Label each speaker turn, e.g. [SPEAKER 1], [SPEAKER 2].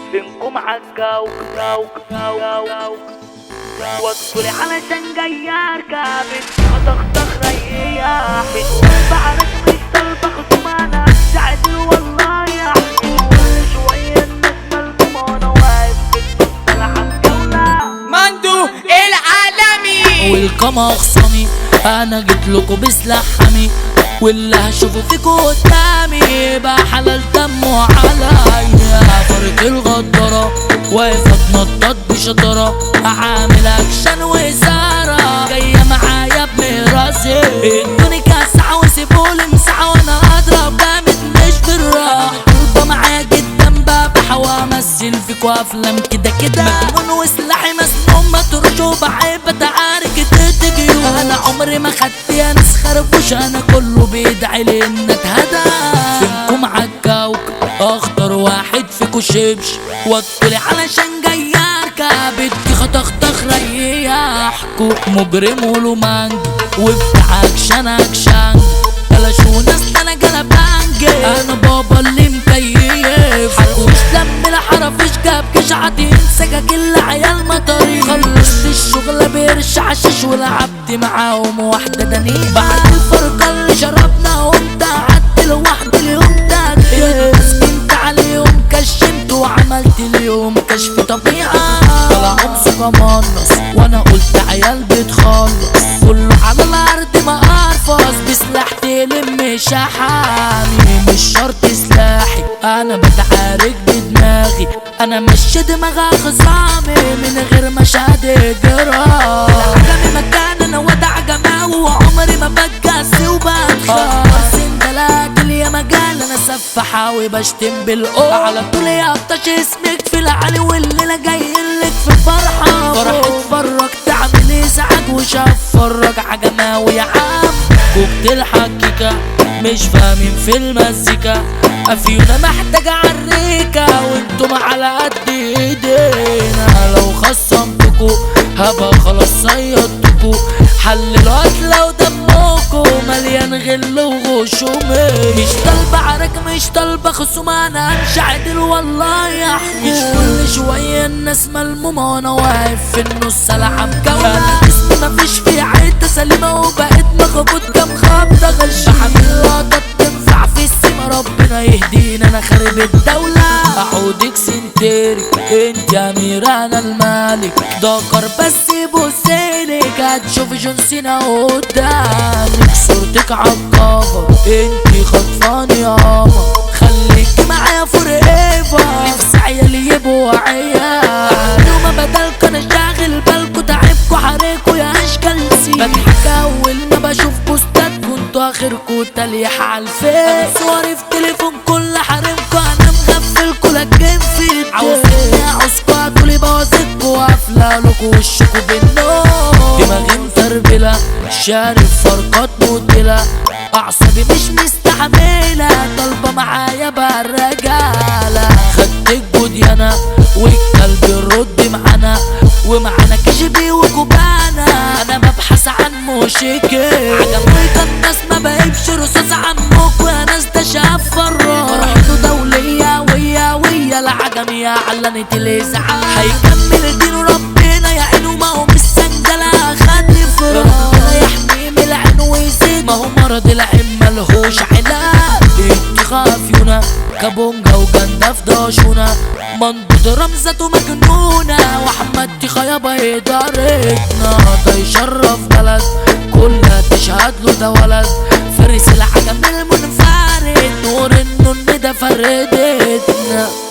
[SPEAKER 1] بينكم عالجو جو جو جو وادخلي علشان جاي اركب هتخطخ ريح مش بعرف مش طالبة خصوم انا ساعد والله يا حبيبي كل شوية الناس ملمومة وانا واقف في النص انا عالجولة
[SPEAKER 2] مندو العالمي
[SPEAKER 3] والقمع خصامي انا جيت لكم بسلاح حمي واللي هشوفه فيكوا قدامي يبقى حلال دمه عليا فرق الغدارة واقف اتنطط بشطارة عامل اكشن وإثارة جاية معايا بمراسي ادوني كاسعة وسيبولي مساحة وانا اضرب جامد مش بالراحة طالبة معايا جدا ببحى وامثل فيكوا افلام كده كده مجنون وسلاحي مسموم ما تروش وبحب اتعارك تتجي انا عمري ما خدت يا ناس خربوش انا كله بيدعي لي ان اتهدى فينكم عالكوكب اخطر واحد فيكوا شبش وطلي علشان جاي اركب ادي خطخطخ ريحكوا مجرم ولومانج وبتاع اكشن اكشن بلاش وناس انا جلبانج انا بابا اللي مكيف حرقوش دم الحرفيش جابكش عادين سجاج العيال مطاري خلصت الشغل بيرش عشش ولعبت معاهم واحدة دنيا بعد الفرقة اللي شربنا قمت قعدت لوحدي اليوم ده مسكنت عليهم كشمت وعملت اليوم كشف طبيعة طلعوا بثقة منص وانا قلت عيال بتخلص كله على الارض ما ارفص بسلاح تلم شحامي مش شرط سلاحي انا بتعارك بدماغي انا مش دماغ خصامي من غير مشاهد جرام العجمي مكان انا ودع جماوي وعمري ما بتجسي وبتخاف سندلات اللي مجال انا سفاحة وبشتم بالقوة على طول يا بطش اسمك في العلي والليلة جايلك في فرحة فرح اتفرج تعمل ازعاج وشاف فرج عجماوي يا عم كوكتيل حكيكة مش فاهمين في المزيكا افيونا محتاجة عريكة وانتم على قد ايدينا لو خصمتكوا هبقى خلاص صيدتكوا حللوا لو دمكوا مليان غل وغشومي مش طالبة عرك مش طالبة خصوم انا امشي عدل والله يا حبيبي مش كل شوية الناس ملمومة وانا واقف في النص العب جولة انا جسمي مفيش فيه حتة سليمة وبقيت مخبوط كام خبطة غش حامل لقطة تنفع في السما ربنا يهدينا انا خارب الدولة اعودك سنتري انت يا امير انا الملك دكر بس بصيلك هتشوف جون سينا قدامك صورتك عالكفر انت خطفاني ياما خليك معايا فور ايفر نفسي عيالي يبقوا عيال يوم بدلك انا شاغل بالكوا تعبكوا حريكوا يا اشكال سي بضحك اول ما بشوف بوستات كنتوا اخركوا تليح عالفيس صوري في تليفون كل حريمكوا انا مغفلكوا لكن في عاوزين عاوزكوا هتقولي بوظتكوا قافله لكوا وشكوا بالنور دماغي مفربله شارب فرقات مدلة اعصابي مش مستحملة طالبة معايا بقى الرجالة خدت الجوديانة والكلب الرد معانا ومعانا كشبي وكوبانا انا ببحث عن مشكل عجبني كان ناس ما بقيبش رصاص عمكوا يا ناس ده شاف فراغ فرحته دولية ويا ويا العجمية علنت الازعاج هيكمل دين ربنا يا عينه ما هو مش سنجلة خدني فراغ ربنا يحميه من العين ويزيد ما هو مرض العين ملهوش علاج انت خافيونا كابونجا وجندا في داشونا منضود رمزته مجنونة واحمد دي خيابة إدارتنا ده يشرف بلد كلها تشهد له ده ولد فارس العجم المنفرد نور النون ده فردتنا